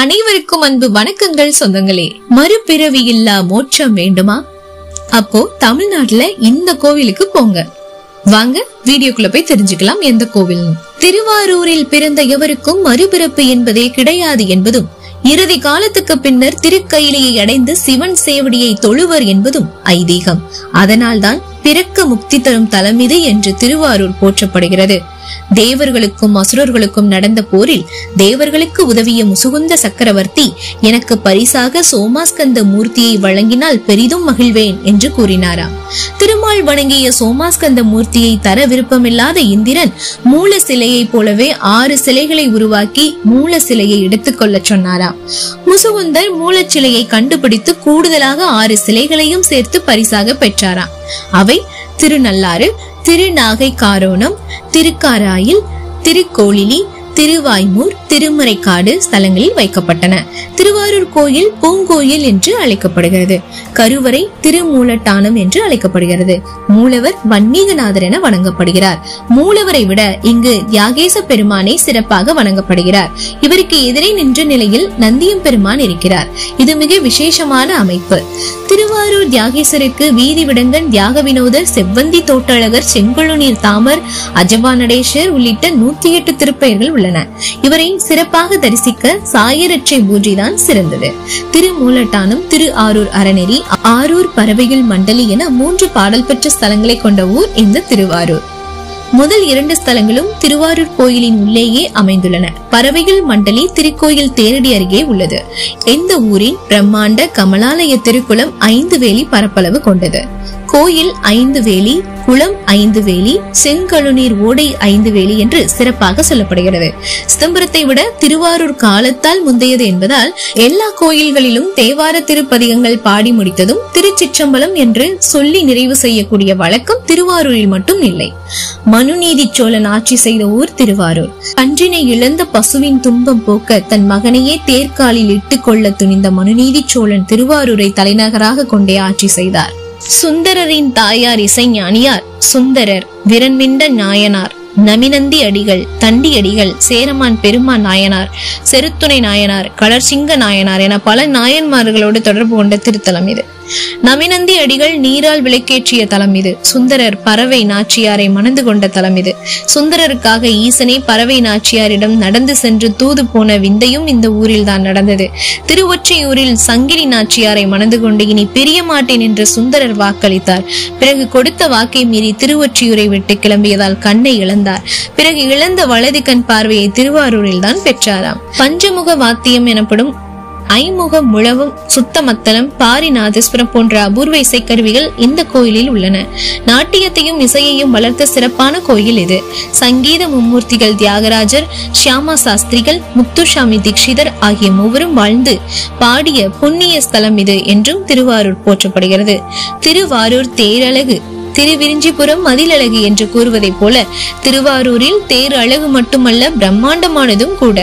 அனைவருக்கும் அன்பு வணக்கங்கள் சொந்தங்களே மறுபிறவி இல்லா மோட்சம் வேண்டுமா அப்போ தமிழ்நாட்டுல இந்த கோவிலுக்கு போங்க வாங்க வீடியோக்குள்ள போய் தெரிஞ்சுக்கலாம் எந்த கோவில்னு திருவாரூரில் பிறந்த எவருக்கும் மறுபிறப்பு என்பதே கிடையாது என்பதும் இறுதி காலத்துக்கு பின்னர் திருக்கையிலையை அடைந்து சிவன் சேவடியை தொழுவர் என்பதும் ஐதீகம் அதனால்தான் பிறக்க முக்தி தரும் தலம் இது என்று திருவாரூர் போற்றப்படுகிறது தேவர்களுக்கும் அசுரர்களுக்கும் நடந்த போரில் தேவர்களுக்கு உதவிய முசுகுந்த சக்கரவர்த்தி எனக்கு பரிசாக சோமாஸ்கந்த மூர்த்தியை வழங்கினால் பெரிதும் மகிழ்வேன் என்று கூறினாராம் திருமால் வணங்கிய சோமாஸ்கந்த மூர்த்தியை தர விருப்பமில்லாத இந்திரன் மூல சிலையைப் போலவே ஆறு சிலைகளை உருவாக்கி மூல சிலையை எடுத்துக்கொள்ள சொன்னாராம் முசுகுந்தர் மூலச்சிலையை கண்டுபிடித்து கூடுதலாக ஆறு சிலைகளையும் சேர்த்து பரிசாக பெற்றாராம் அவை திருநள்ளாறு திருநாகை காரோணம் திருக்காராயில் திருக்கோளிலி திருவாய்மூர் திருமறைக்காடு ஸ்தலங்களில் வைக்கப்பட்டன திருவாரூர் கோயில் பூங்கோயில் என்று அழைக்கப்படுகிறது கருவறை திருமூலட்டானம் என்று அழைக்கப்படுகிறது மூலவர் வன்மீகநாதர் என வணங்கப்படுகிறார் மூலவரை விட இங்கு தியாகேச பெருமானை சிறப்பாக வணங்கப்படுகிறார் இவருக்கு எதிரே நின்ற நிலையில் நந்தியம் பெருமான் இருக்கிறார் இது மிக விசேஷமான அமைப்பு திருவாரூர் தியாகேசருக்கு வீதி விடங்கன் தியாக வினோதர் செவ்வந்தி தோட்டழகர் செங்கொழுநீர் தாமர் அஜபா நடேசர் உள்ளிட்ட நூத்தி எட்டு திருப்பெயர்கள் உள்ளன இவரை சிறப்பாக தரிசிக்க சாயரட்சை பூஜை தான் சிறந்தது திருமூலட்டானம் திரு ஆரூர் அறநெறி ஆரூர் பறவைகள் மண்டலி என மூன்று பாடல் பெற்ற ஸ்தலங்களை கொண்ட ஊர் இந்த திருவாரூர் முதல் இரண்டு ஸ்தலங்களும் திருவாரூர் கோயிலின் உள்ளேயே அமைந்துள்ளன பறவைகள் மண்டலி திருக்கோயில் தேரடி அருகே உள்ளது இந்த ஊரின் பிரம்மாண்ட கமலாலய திருக்குளம் ஐந்து வேலி பரப்பளவு கொண்டது கோயில் ஐந்து வேலி குளம் ஐந்து வேலி செங்கழுநீர் ஓடை ஐந்து வேலி என்று சிறப்பாக சொல்லப்படுகிறது சிதம்பரத்தை விட திருவாரூர் காலத்தால் முந்தையது என்பதால் எல்லா கோயில்களிலும் தேவார திருப்பதிகங்கள் பாடி முடித்ததும் திருச்சிற்றம்பலம் என்று சொல்லி நிறைவு செய்யக்கூடிய வழக்கம் திருவாரூரில் மட்டும் இல்லை மனுநீதி சோழன் ஆட்சி செய்த ஊர் திருவாரூர் அன்றினை இழந்த பசுவின் துன்பம் போக்க தன் மகனையே தேர்காலில் இட்டுக் கொள்ள துணிந்த மனுநீதி சோழன் திருவாரூரை தலைநகராக கொண்டே ஆட்சி செய்தார் சுந்தரரின் தாயார் இசைஞானியார் சுந்தரர் விரன்மிண்ட நாயனார் நமினந்தி அடிகள் தண்டி அடிகள் சேரமான் பெருமான் நாயனார் செருத்துணை நாயனார் கலர்சிங்க நாயனார் என பல நாயன்மார்களோடு தொடர்பு கொண்ட திருத்தலம் இது நமினந்தி அடிகள் நீரால் விளக்கேற்றிய தலம் இது சுந்தரர் பறவை நாச்சியாரை மணந்து கொண்ட தலம் இது சுந்தரருக்காக ஈசனே பறவை நாச்சியாரிடம் நடந்து சென்று தூது போன விந்தையும் இந்த ஊரில் தான் நடந்தது திருவொற்றையூரில் சங்கிலி நாச்சியாரை மணந்து கொண்டு இனி பிரிய மாட்டேன் என்று சுந்தரர் வாக்களித்தார் பிறகு கொடுத்த வாக்கை மீறி திருவொற்றியூரை விட்டு கிளம்பியதால் கண்ணை இழந்தார் பிறகு இழந்த வலது கண் பார்வையை திருவாரூரில் தான் பெற்றாராம் பஞ்சமுக வாத்தியம் எனப்படும் ஐமுக முழவும் சுத்தமத்தளம் பாரிநாதஸ்வரம் போன்ற அபூர்வ இசைக்கருவிகள் இந்த கோயிலில் உள்ளன நாட்டியத்தையும் இசையையும் வளர்த்த சிறப்பான கோயில் இது சங்கீத மும்மூர்த்திகள் தியாகராஜர் ஷியாமா சாஸ்திரிகள் முத்துசாமி தீட்சிதர் ஆகிய மூவரும் வாழ்ந்து பாடிய புண்ணிய ஸ்தலம் இது என்றும் திருவாரூர் போற்றப்படுகிறது திருவாரூர் தேரழகு திருவிரிஞ்சிபுரம் மதிலழகு என்று கூறுவதைப் போல திருவாரூரில் தேர் அழகு மட்டுமல்ல பிரம்மாண்டமானதும் கூட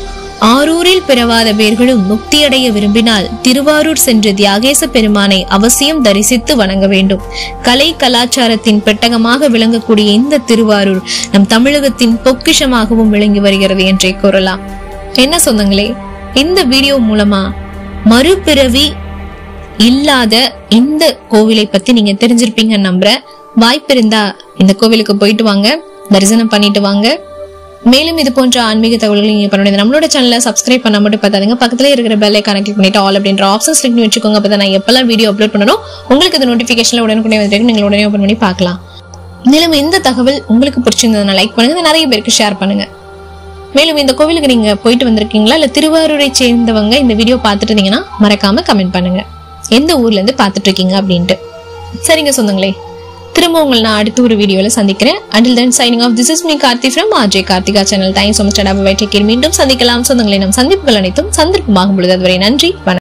ஆரூரில் பிறவாத பேர்களும் முக்தியடைய விரும்பினால் திருவாரூர் சென்று தியாகேச பெருமானை அவசியம் தரிசித்து வணங்க வேண்டும் கலை கலாச்சாரத்தின் பெட்டகமாக விளங்கக்கூடிய இந்த திருவாரூர் நம் தமிழகத்தின் பொக்கிஷமாகவும் விளங்கி வருகிறது என்றே கூறலாம் என்ன சொந்தங்களே இந்த வீடியோ மூலமா மறுபிறவி இல்லாத இந்த கோவிலை பத்தி நீங்க தெரிஞ்சிருப்பீங்கன்னு நம்புறேன் வாய்ப்பு இருந்தா இந்த கோவிலுக்கு போயிட்டு வாங்க தரிசனம் பண்ணிட்டு வாங்க மேலும் இது போன்ற ஆன்மீக தகவல்களை நீங்க பண்ண முடியாது நம்மளோட சேனலை சப்ஸ்கிரைப் பண்ண மட்டும் பார்த்தாதுங்க பக்கத்துல இருக்கிற பெல்லை கனெக்ட் பண்ணிட்டு ஆல் அப்படின்ற ஆப்ஷன்ஸ் கிளிக் பண்ணி வச்சுக்கோங்க அப்பதான் நான் எப்பெல்லாம் வீடியோ அப்லோட் பண்ணணும் உங்களுக்கு இந்த நோட்டிபிகேஷன்ல உடனுக்குடனே வந்துட்டு நீங்க உடனே ஓபன் பண்ணி பார்க்கலாம் மேலும் இந்த தகவல் உங்களுக்கு பிடிச்சிருந்ததுன்னா லைக் பண்ணுங்க நிறைய பேருக்கு ஷேர் பண்ணுங்க மேலும் இந்த கோவிலுக்கு நீங்க போயிட்டு வந்திருக்கீங்களா இல்ல திருவாரூரை சேர்ந்தவங்க இந்த வீடியோ பார்த்துட்டு இருந்தீங்கன்னா மறக்காம கமெண்ட் பண்ணுங்க எந்த ஊர்ல இருந்து பார்த்துட்டு இருக்கீங்க அப்படின்ட்டு சரிங்க சொந்தங்களே திரும்ப உங்களை நான் அடுத்த ஒரு வீடியோல சந்திக்கிறேன் until then signing off this is me Karthi from RJ Karthika channel thanks so much மீண்டும் சந்திக்கலாம் சொந்தங்களை நம் சந்திப்புகள் அனைத்தும் சந்தர்ப்பமாகும் பொழுது அதுவரை நன்றி வணக்கம்